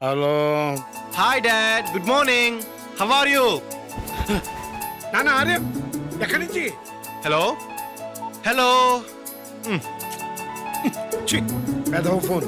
Hello hi dad good morning how are you నాన్న ఆర్యం ఎక్కడి నుంచి హలో హలో ఛీ, పెదవ ఫోన్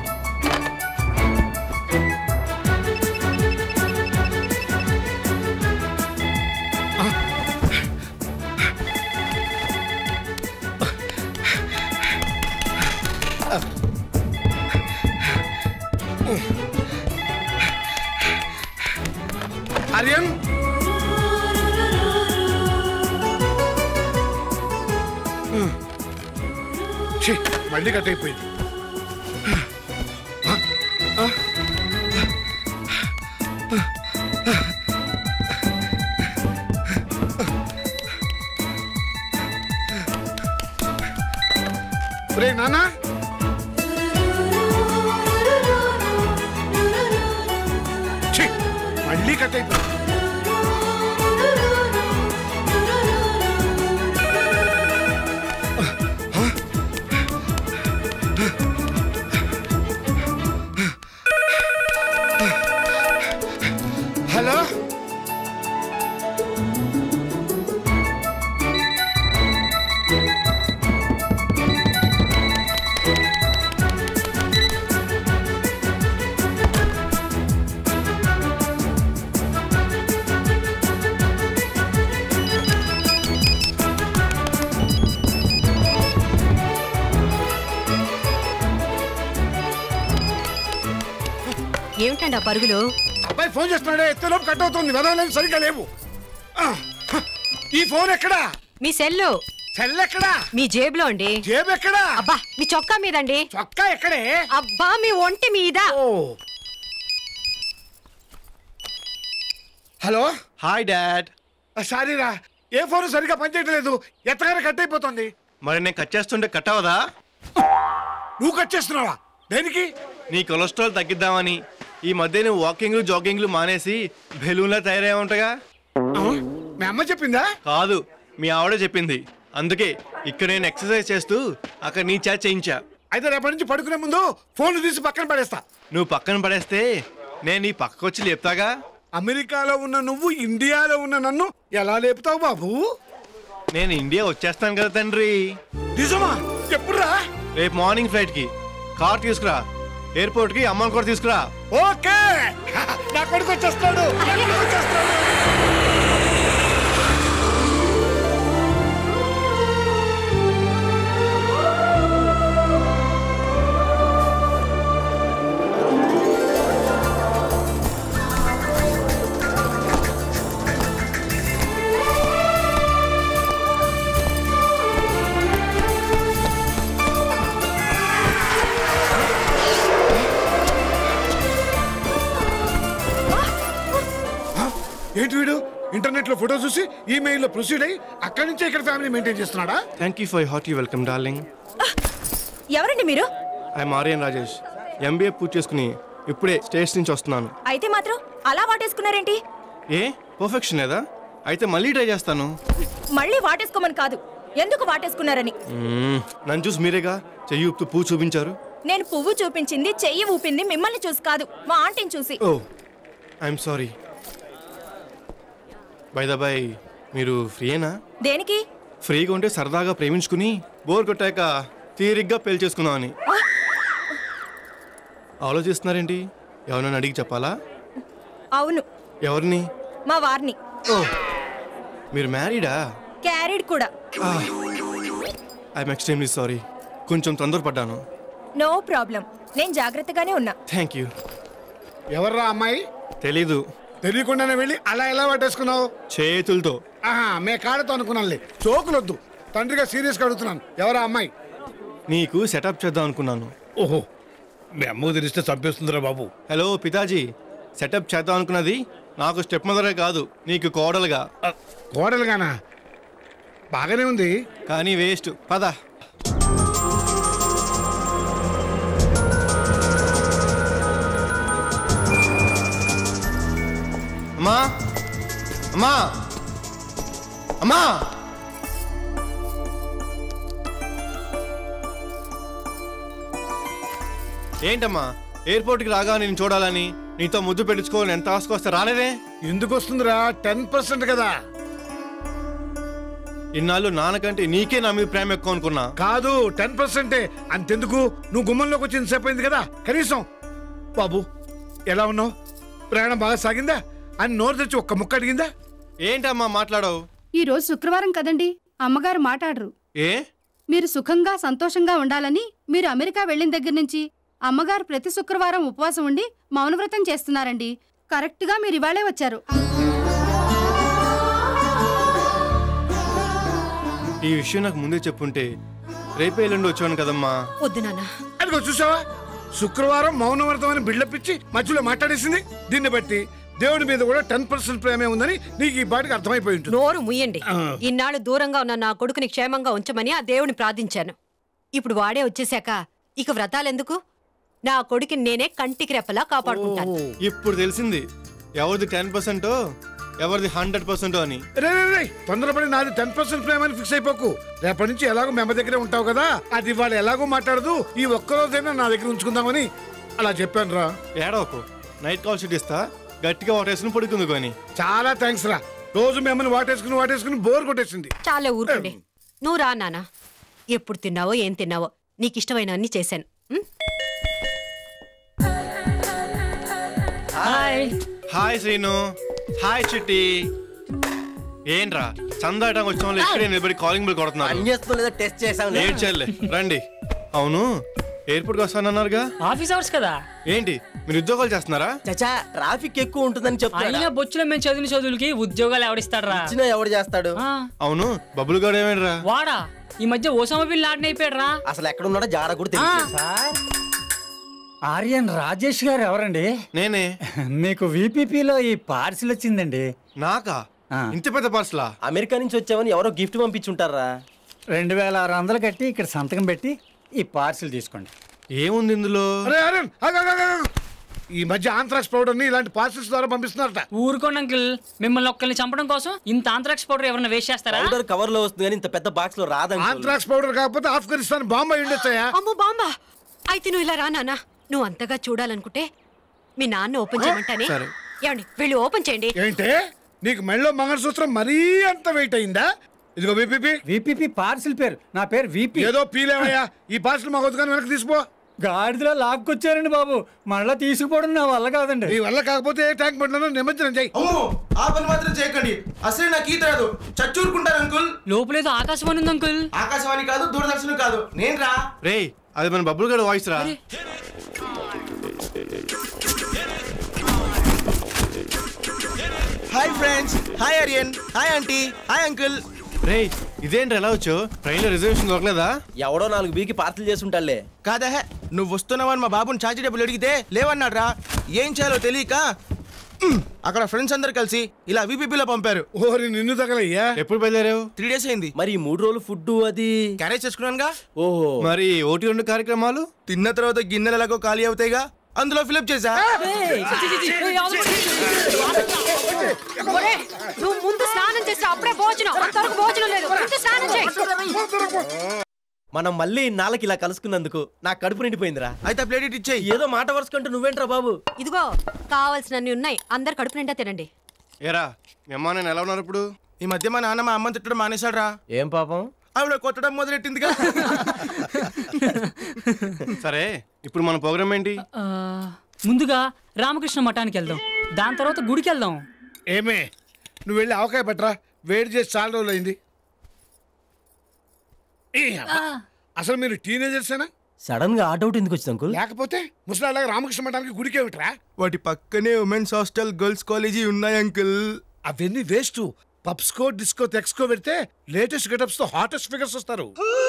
ఆర్యం ఛీ, మళ్ళీ కట్ అయిపోయింది రే నాన్న ఛీ, మళ్ళీ కట్ అయిపోయింది హలో ఏమిటండి ఆ పరుగులు అబ్బాయి ఫోన్ చేస్తున్నాడే ఎత్తలోపు కట్ అవుతుంది వెదవలేదు సరిగ్గా లేవు ఆ, హ, ఈ ఫోన్ ఎక్కడా మీ సెల్లు సెల్ ఎక్కడా మీ జేబులో అండి జేబు ఎక్కడా అబ్బా మీ చొక్కా మీదండి చొక్కా ఎక్కడే అబ్బా మీ ఒంటి మీద ఓ హలో హాయ్ డాడ్ సారీరా ఏ ఫోన్ సరిగ్గా పనిచేయట్లేదు ఎత్తగానే కట్ అయిపోతుంది మరి నేను కట్ చేస్తుంటే కట్ అవదా నువ్వు కట్ చేస్తున్నావా దేనికి నీ కొలెస్ట్రాల్ తగ్గిద్దామని ఈ మధ్య నువ్వు వాకింగ్లు జాగింగ్లు మానేసి బెలూన్లా తయారై ఉంటాగా ఆ, మీ అమ్మ చెప్పిందా కాదు మీ ఆవిడ చెప్పింది అందుకే ఇక్కడ నేను ఎక్సర్సైజ్ చేస్తూ అక్కడ నీ చేత చేయించా అయితే రేపటి నుంచి పడుకునే ముందు ఫోన్ తీసి పక్కన పడేస్తా నువ్వు పక్కన పడేస్తే నేను నీ పక్కకొచ్చి లేపుతాగా అమెరికాలో ఉన్న నువ్వు ఇండియాలో ఉన్న నన్ను ఎలా లేపుతావు బాబు నేను ఇండియా వచ్చేస్తాను కదా తండ్రి నిజమా ఎప్పుడురా రేపు మార్నింగ్ ఫ్లైట్ కి కార్ తీసుకురా ఎయిర్పోర్ట్ కి అమ్మని కూడా తీసుకురా ఓకే నా కొడుకు వచ్చేస్తాడు నా కొడుకు వచ్చేస్తాడు ఏంటి వీడు ఇంటర్నెట్ లో ఫోటో చూసి ఈమెయిల్ లో ప్రొసీడ్ అయ్యి అక్కడి నుంచే ఇక్కడ ఫ్యామిలీ మెయింటైన్ చేస్తున్నాడా thank you for hearty welcome darling ఎవరండి మీరు ఐఎమ్ ఆర్యన్ రాజేష్ ఎంబీఏ పూర్తి చేసుకుని ఇప్పుడే స్టేట్స్ నుంచి వస్తున్నాను అయితే మాత్రం అలా వాటేసుకున్నారేంటి ఏ పర్ఫెక్షన్ లేదా అయితే మళ్ళీ ట్రై చేస్తాను మళ్ళీ వాటేసుకోమని కాదు ఎందుకు వాటేసుకున్నారని మ్మ్, నన్ను చూసి మీరేగా చెయ్యి ఊపుతూ పువ్వు చూపించారు నేను పువ్వు చూపించింది చెయ్యి ఊపింది మిమ్మల్ని చూసి కాదు మా ఆంటీని చూసి oh I'm sorry by the by మీరు ఫ్రీయేనా దేనికి ఫ్రీగా ఉంటే సరదాగా ప్రేమించుకుని బోర్ కొట్టాక తీరిగ్గా పెళ్లి చేసుకుందామని ఆలోచిస్తున్నారేంటి ఎవరైనా అడిగి చెప్పాలా అవును ఎవరిని మా వారిని ఓ మీరు మ్యారీడా క్యారీడ్ కూడా ఐఎమ్ ఎక్స్ట్రీమ్లీ సారీ కొంచెం తొందరపడ్డాను నో ప్రాబ్లం నేను జాగ్రత్తగానే ఉన్నా థ్యాంక్ యూ ఎవర్రా అమ్మాయి తెలీదు తెలియకుండానే వెళ్ళి అలా ఎలా పట్టేసుకున్నావు చేతులతో ఆహా మే కాడతో అనుకున్నానులే చోకులొద్దు తండ్రిగా సీరియస్ గా అడుగుతున్నాను ఎవరా అమ్మాయి నీకు సెటప్ చేద్దాం అనుకున్నాను ఓహో మీ అమ్మ తెలిస్తే చంపేస్తుందిరా బాబు హలో పితాజీ సెటప్ చేద్దాం అనుకున్నది నాకు స్టెప్ మదరే కాదు నీకు కోడలుగా కోడలుగానా బాగానే ఉంది కానీ వేస్ట్ పద అమ్మా అమ్మా అమ్మా ఏంటమ్మా ఎయిర్పోర్ట్కి రాగా నేను చూడాలని నీతో ముద్దు పెట్టించుకోవాలని ఎంత ఆశకొస్తే రాలేదే ఎందుకు వస్తుందిరా టెన్ పర్సెంట్ కదా ఇన్నాళ్ళు నాన్నకంటే నీకే నా మీద ప్రేమ ఎక్కువ అనుకున్నా కాదు టెన్ పర్సెంటే అంతెందుకు నువ్వు గుమ్మంలోకి వచ్చిన సేపు అయింది కదా కనీసం బాబు ఎలా ఉన్నావు ప్రయాణం బాగా సాగిందా అని నోరు తెచ్చి ఒక్క ముక్క అడిగిందా ఏంటమ్మా మాట్లాడవు ఈ రోజు శుక్రవారం కదండి అమ్మగారు మాట్లాడరు ఏ మీరు సుఖంగా సంతోషంగా ఉండాలని మీరు అమెరికా వెళ్ళిన దగ్గర నుంచి అమ్మగారు ప్రతి శుక్రవారం ఉపవాసం ఉండి మౌనవ్రతం చేస్తున్నారండి కరెక్ట్గా మీరు ఇవాళే వచ్చారు ఈ విషయం నాకు ముందే చెప్పుంటే రేపే ఎల్లుండి వచ్చాను కదమ్మా వద్దు నాన్న అదిగో చూసావా శుక్రవారం మౌనవ్రతం అని బిల్డప్ ఇచ్చి మధ్యలో మాట్లాడేసింది దీన్ని బట్టి దేవుడి మీద కూడా టెన్ పర్సెంట్ ప్రేమే ఉందని నీకు ఈ పాటికి అర్థమైపోయి ఉంటుంది నోరు ముయ్యండి ఇన్నాళ్ళు దూరంగా ఉన్న నా కొడుకుని క్షేమంగా ఉంచమని ఆ దేవుని ప్రార్థించాను ఇప్పుడు వాడే వచ్చేశాక ఇక వ్రతాలెందుకు నా కొడుకుని నేనే కంటికి రెప్పలా కాపాడుకుంటాను ఇప్పుడు తెలిసింది ఎవరిది టెన్ పర్సెంటో ఎవరిది హండ్రెడ్ పర్సెంటో అని రే రే, రే తొందరపడి నాది టెన్ పర్సెంట్ ప్రేమ అని ఫిక్స్ అయిపోకు రేపటి నుంచి ఎలాగో మెమ్మ దగ్గరే ఉంటావు కదా అది ఇవాళ ఎలాగో మాట్లాడదు ఈ ఒక్కరోజైనా నా దగ్గర ఉంచుకుందామని అలా చెప్పాను రా ఏడవకు నైట్ కాల్ షీట్ ఇస్తా గట్టిగా ఒకటేసుకుని పడుకుంది కానీ చాలా థ్యాంక్స్ రా రోజు మిమ్మల్ని వాటేసుకుని వాటేసుకుని బోర్ కొట్టేసింది చాలే ఊరుకోండి నువ్వు రా నాన్న ఎప్పుడు తిన్నావో ఏం తిన్నావో నీకు ఇష్టమైన అన్ని చేశాను ఉం? హాయ్ శ్రీను హాయ్ చిట్టి ఏంట్రా చందాటం వచ్చిన వాళ్ళు ఇక్కడే నిలబడి కాలింగ్ బిల్ కొడుతున్నారు పని చేస్తుందో లేదో టెస్ట్ చేసాం ఏడ్ చెల్లె రండి అవును ఎయిర్పోర్ట్కి వస్తానన్నారుగా ఆఫీస్ అవర్స్ కదా ఏంటి మీరు ఉద్యోగాలు చేస్తున్నారా చచా ట్రాఫిక్ ఎక్కువ ఉంటుందని చెప్తాడు అయినా బొచ్చులో మేము చదివిన చదువులకి ఉద్యోగాలు ఎవడిస్తాడ్రా ఇచ్చిన ఎవడు చేస్తాడు ఆ, అవును బబ్బులు గారు ఏమేంట్రా వాడా ఈ మధ్య ఓసామా బిల్ ఆడిన అయిపోయాడ్రా అసలు ఎక్కడ ఉన్నాడో జాడ కూడా తెలియదు సార్ ఆర్యన్ రాజేష్ గారు ఎవరండి నేనే మీకు వీపీపీలో ఈ పార్సిల్ వచ్చిందండి నాకా ఆ. ఇంత పెద్ద పార్సలా అమెరికా నుంచి వచ్చామని ఎవరో గిఫ్ట్ పంపించుంటారా రెండు వేల ఆరు వందలు కట్టి ఇక్కడ సంతకం పెట్టి ఈ పార్సిల్ తీసుకోండి ఏముంది ఇందులో అరే అరే ఆగు, ఆగు, ఆగు, ఆగు. ఈ మధ్య ఆంథ్రాక్స్ పౌడర్ ని ఇలాంటి పార్సల్స్ ద్వారా పంపిస్తున్నారట ఊరుకోండి అంకిల్ మిమ్మల్ని ఒక్కరిని చంపడం కోసం ఇంత ఆంథ్రాక్స్ పౌడర్ ఎవరైనా వేస్ట్ చేస్తారా పౌడర్ కవర్ లో వస్తుంది కానీ ఇంత పెద్ద బాక్స్ లో రాదండి ఆంథ్రాక్స్ పౌడర్ కాకపోతే ఆఫ్ఘనిస్తాన్ బాంబు అయి ఉండొచ్చాయా అమ్మో బాంబా అయితే నువ్వు ఇలా రా నాన్న నువ్వు అంతగా చూడాలనుకుంటే మీ నాన్న ఓపెన్ చేయమంటానే సరే. ఏమండి వెళ్ళి ఓపెన్ చేయండి ఏంటే నీకు మెళ్ళో మంగళసూత్రం మరీ అంత వెయిట్ అయిందా ఇదిగో బీపీపీ వీపీపీ పార్సిల్ పేరు నా పేరు వీపీ ఏదో పీలేవయ్యా ఈ పార్సల్ మాకొద్దు కానీ వెనక్కి తీసిపో గాడిదలో లాక్కొచ్చారండి బాబు మళ్ళా తీసుకుపోవడం నా వల్ల కాదండి నీ వల్ల కాకపోతే ఏ ట్యాంక్ బండ్లను నిమజ్జనం చేయి అమ్మో ఆ పని మాత్రం చేయకండి అసలే నాకు ఈత రాదు చచ్చూరుకుంటాను అంకుల్ లోపలేదో ఆకాశవాణి ఉంది అంకుల్ ఆకాశవాణి కాదు దూరదర్శన్ కాదు నేను రా రేయ్ అది మన బబ్బులు గారు వాయిస్ రా hi friends hi Aryan hi aunty hi uncle రేయ్ ఇదేంటి ఎలా వచ్చావు ట్రైన్లో రిజర్వేషన్ దొరకలేదా ఎవడో నాలుగు బీకి పార్సల్ చేసి ఉంటాడులే కాదా నువ్వు వస్తున్నావని మా బాబుని చాచి డబ్బులు అడిగితే లేవన్నాడు రా ఏం చేయాలో తెలియక ఉమ్, అక్కడ ఫ్రెండ్స్ అందరు కలిసి ఇలా విపిపిలో పంపారు ఓరి నిన్ను తగలయ్యా ఎప్పుడు బయలుదేరావు త్రీ డేస్ అయింది మరి ఈ మూడు రోజులు ఫుడ్ అది క్యారేజ్ చేసుకున్నానుగా ఓహో మరి ఓటీ రెండు కార్యక్రమాలు తిన్న తర్వాత గిన్నెలు ఎలాగో ఖాళీ అవుతాయిగా అందులో ఫిలప్ చేసా ఒరే, నువ్వు ముందు స్నానం చేస్తే అప్పుడే భోజనం అంతవరకు భోజనం లేదు ముందు స్నానం చేయి మనం మళ్ళీ ఇన్నాళ్ళకి ఇలా కలుసుకున్నందుకు నా కడుపు నిండిపోయిందిరా అయితే ప్లేట్ ఇటు ఇచ్చేయి ఏదో మాట వరుసకుంటూ నువ్వేంట్రా బాబు ఇదిగో కావాల్సినన్ని ఉన్నాయి అందరు కడుపు నిండా తినండి ఏరా మీ అమ్మ నేను ఎలా ఉన్నారు ఇప్పుడు ఈ మధ్య మా నాన్న మా అమ్మని తిట్టడం మానేశాడు రా ఏం పాపం ఆవిడ కొట్టడం మొదలెట్టిందిగా సరే ఇప్పుడు మన ప్రోగ్రామ్ ఏంటి ఆ, ముందుగా రామకృష్ణ మఠానికి వెళ్దాం దాని తర్వాత గుడికి వెళ్దాం ఏమే నువ్వు వెళ్ళి ఆవకాయ పట్టరా వేడి చేసి చాలా రోజులు అయింది ఈ అబ్బ. అసలు మీరు టీనేజర్సేనా సడన్ గా ఆటౌట్ ఎందుకు వచ్చింది అంకుల్ లేకపోతే ముసలాళ్ళగా రామకృష్ణ మఠానికి గుడికే విట్రా వాటి పక్కనే ఉమెన్స్ హాస్టల్ గర్ల్స్ కాలేజీ ఉన్నాయి అంకుల్ అవన్నీ వేస్ట్ పబ్స్కో డిస్కో తెక్స్కో పెడితే లేటెస్ట్ గెటప్స్ తో హాటెస్ట్ ఫిగర్స్ వస్తారు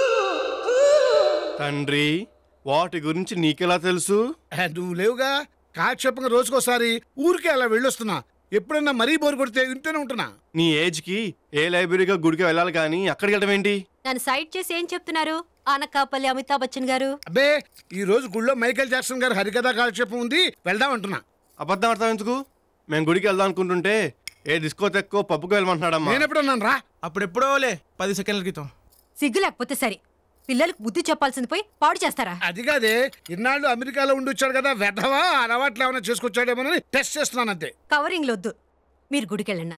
తండ్రి వాటి గురించి నీకెలా తెలుసు ఆ, నువ్వు లేవుగా కాక్షేపంగా రోజుకోసారి ఊరికే అలా వెళ్ళొస్తున్నా ఎప్పుడన్నా మరీ బోర్ కొడితే వింటూనే ఉంటున్నా నీ ఏజ్కి ఏ లైబ్రరీగా గుడికి వెళ్ళాలి కానీ అక్కడికి వెళ్ళడం ఏంటి నన్ను సైడ్ చేసి ఏం చెప్తున్నారు ఆనకాపల్లి అమితాబ్ బచ్చన్ గారు అబ్బే ఈ రోజు గుళ్ళో మైకేల్ జాక్సన్ గారి హరికథా కాలక్షేపం ఉంది వెళ్దాం అంటున్నా అబద్ధం అర్థం ఎందుకు మేము గుడికి వెళ్దాం అనుకుంటుంటే ఏ డిస్కో తెక్కో పప్పుకు వెళ్ళమంటున్నాడమ్మా నేను ఎప్పుడన్నాను రా అప్పుడెప్పుడోలే పది సెకండ్ల క్రితం సిగ్గు లేకపోతే సరే పిల్లలకు బుద్ధి చెప్పాల్సింది పోయి పాడు చేస్తారా అది కాదే ఇన్నాళ్ళు అమెరికాలో ఉండి వచ్చాడు కదా వెధవా అలవాట్లు ఏమైనా చేసుకొచ్చాడేమోనని టెస్ట్ చేస్తున్నాను అంతే కవరింగ్ వద్దు మీరు గుడికెళ్ళండి